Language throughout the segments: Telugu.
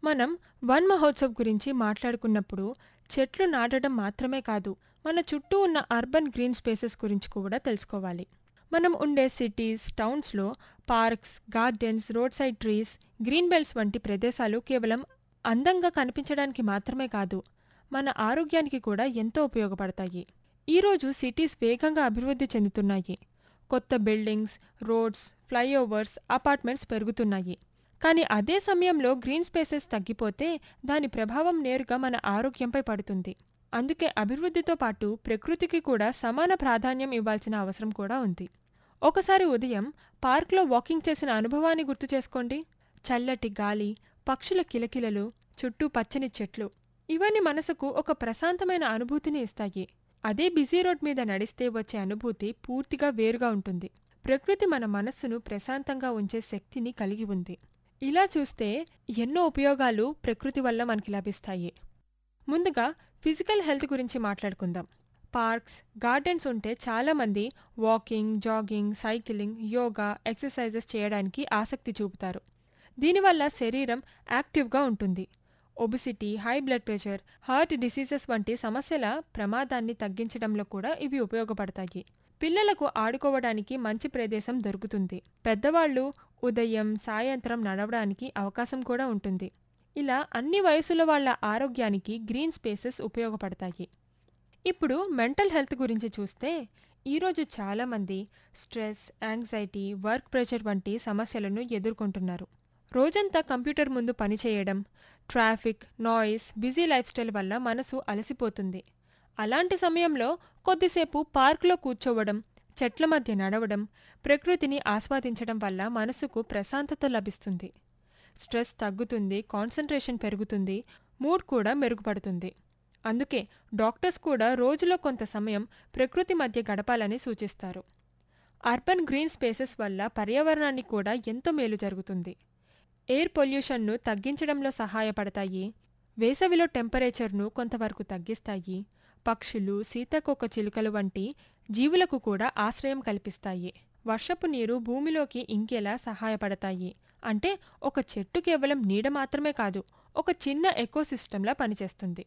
మనం వన్ మహోత్సవ్ గురించి మాట్లాడుకున్నప్పుడు చెట్లు నాటడం మాత్రమే కాదు మన చుట్టూ ఉన్న అర్బన్ గ్రీన్ స్పేసెస్ గురించి కూడా తెలుసుకోవాలి మనం ఉండే సిటీస్ టౌన్స్లో parks gardens road side trees green belts వంటి ప్రదేశాలు కేవలం అందంగా కనిపించడానికి మాత్రమే కాదు మన ఆరోగ్యానికి కూడా ఎంతో ఉపయోగపడతాయి ఈరోజు సిటీస్ వేగంగా అభివృద్ధి చెందుతున్నాయి కొత్త బిల్డింగ్స్ రోడ్స్ ఫ్లైఓవర్స్ అపార్ట్మెంట్స్ పెరుగుతున్నాయి కానీ అదే సమయంలో గ్రీన్ స్పేసెస్ తగ్గిపోతే దాని ప్రభావం నేరుగా మన ఆరోగ్యంపై పడుతుంది అందుకే అభివృద్ధితో పాటు ప్రకృతికి కూడా సమాన ప్రాధాన్యం ఇవ్వాల్సిన అవసరం కూడా ఉంది ఒకసారి ఉదయం పార్క్లో వాకింగ్ చేసిన అనుభవాన్ని గుర్తు చేసుకోండి చల్లటి గాలి పక్షుల కిలకిలలు చుట్టూ పచ్చని చెట్లు ఇవన్నీ మనసుకు ఒక ప్రశాంతమైన అనుభూతిని ఇస్తాయి అదే బిజీ రోడ్ మీద నడిస్తే వచ్చే అనుభూతి పూర్తిగా వేరుగా ఉంటుంది ప్రకృతి మన మనస్సును ప్రశాంతంగా ఉంచే శక్తిని కలిగి ఉంది ఇలా చూస్తే ఎన్నో ఉపయోగాలు ప్రకృతి వల్ల మనకి లభిస్తాయి ముందుగా ఫిజికల్ హెల్త్ గురించి మాట్లాడుకుందాం పార్క్స్ గార్డెన్స్ ఉంటే చాలామంది walking jogging cycling yoga exercises చేయడానికి ఆసక్తి చూపుతారు దీనివల్ల శరీరం యాక్టివ్గా ఉంటుంది obesity high blood pressure heart diseases వంటి సమస్యల ప్రమాదాన్ని తగ్గించడంలో కూడా ఇవి ఉపయోగపడతాయి పిల్లలకు ఆడుకోవడానికి మంచి ప్రదేశం దొరుకుతుంది పెద్దవాళ్ళు ఉదయం సాయంత్రం నడవడానికి అవకాశం కూడా ఉంటుంది ఇలా అన్ని వయసుల వాళ్ళ ఆరోగ్యానికి గ్రీన్ స్పేసెస్ ఉపయోగపడతాయి ఇప్పుడు మెంటల్ హెల్త్ గురించి చూస్తే ఈరోజు చాలామంది స్ట్రెస్ యాంగ్జైటీ వర్క్ ప్రెషర్ వంటి సమస్యలను ఎదుర్కొంటున్నారు రోజంతా కంప్యూటర్ ముందు పనిచేయడం traffic noise busy life style వల్ల మనసు అలసిపోతుంది అలాంటి సమయంలో కొద్దిసేపు పార్క్లో కూర్చోవడం చెట్ల మధ్య నడవడం ప్రకృతిని ఆస్వాదించడం వల్ల మనసుకు ప్రశాంతత లభిస్తుంది స్ట్రెస్ తగ్గుతుంది కాన్సంట్రేషన్ పెరుగుతుంది మూడ్ కూడా మెరుగుపడుతుంది అందుకే డాక్టర్స్ కూడా రోజులో కొంత సమయం ప్రకృతి మధ్య గడపాలని సూచిస్తారు అర్బన్ గ్రీన్ స్పేసెస్ వల్ల పర్యావరణాన్ని కూడా ఎంతో మేలు జరుగుతుంది ఎయిర్ పొల్యూషన్ను తగ్గించడంలో సహాయపడతాయి వేసవిలో టెంపరేచర్ను కొంతవరకు తగ్గిస్తాయి పక్షులు సీతాకోక చిలుకలు వంటి జీవులకు కూడా ఆశ్రయం కల్పిస్తాయి వర్షపు నీరు భూమిలోకి ఇంకేలా సహాయపడతాయి అంటే ఒక చెట్టు కేవలం నీడ మాత్రమే కాదు ఒక చిన్న ఎకోసిస్టంలా పనిచేస్తుంది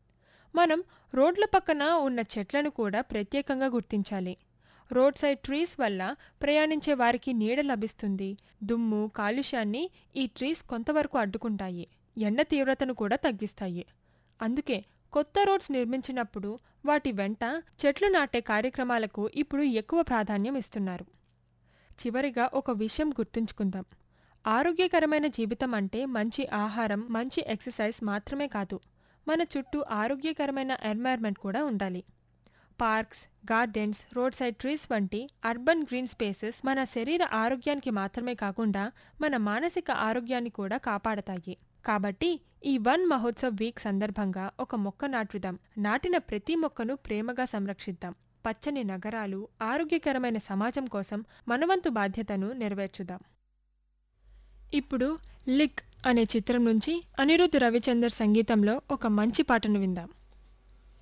మనం రోడ్ల పక్కన ఉన్న చెట్లను కూడా ప్రత్యేకంగా గుర్తించాలి రోడ్ సైడ్ ట్రీస్ వల్ల ప్రయాణించే వారికి నీడ లభిస్తుంది దుమ్ము కాలుష్యాన్ని ఈ ట్రీస్ కొంతవరకు అడ్డుకుంటాయి ఎండ తీవ్రతను కూడా తగ్గిస్తాయి అందుకే కొత్త రోడ్స్ నిర్మించినప్పుడు వాటి వెంట చెట్లు నాటే కార్యక్రమాలకు ఇప్పుడు ఎక్కువ ప్రాధాన్యం ఇస్తున్నారు చివరిగా ఒక విషయం గుర్తుంచుకుందాం ఆరోగ్యకరమైన జీవితం అంటే మంచి ఆహారం మంచి ఎక్సర్సైజ్ మాత్రమే కాదు మన చుట్టూ ఆరోగ్యకరమైన ఎన్వైర్న్మెంట్ కూడా ఉండాలి parks gardens road side trees వంటి అర్బన్ గ్రీన్ స్పేసెస్ మన శరీర ఆరోగ్యానికి మాత్రమే కాకుండా మన మానసిక ఆరోగ్యాన్ని కూడా కాపాడతాయి కాబట్టి ఈ వన్ మహోత్సవ్ వీక్ సందర్భంగా ఒక మొక్క నాటుదాం నాటిన ప్రతి మొక్కను ప్రేమగా సంరక్షిద్దాం పచ్చని నగరాలు ఆరోగ్యకరమైన సమాజం కోసం మనవంతు బాధ్యతను నెరవేర్చుదాం ఇప్పుడు లిక్ అనే చిత్రం నుంచి అనిరుద్ రవిచందర్ సంగీతంలో ఒక మంచి పాటను విందాం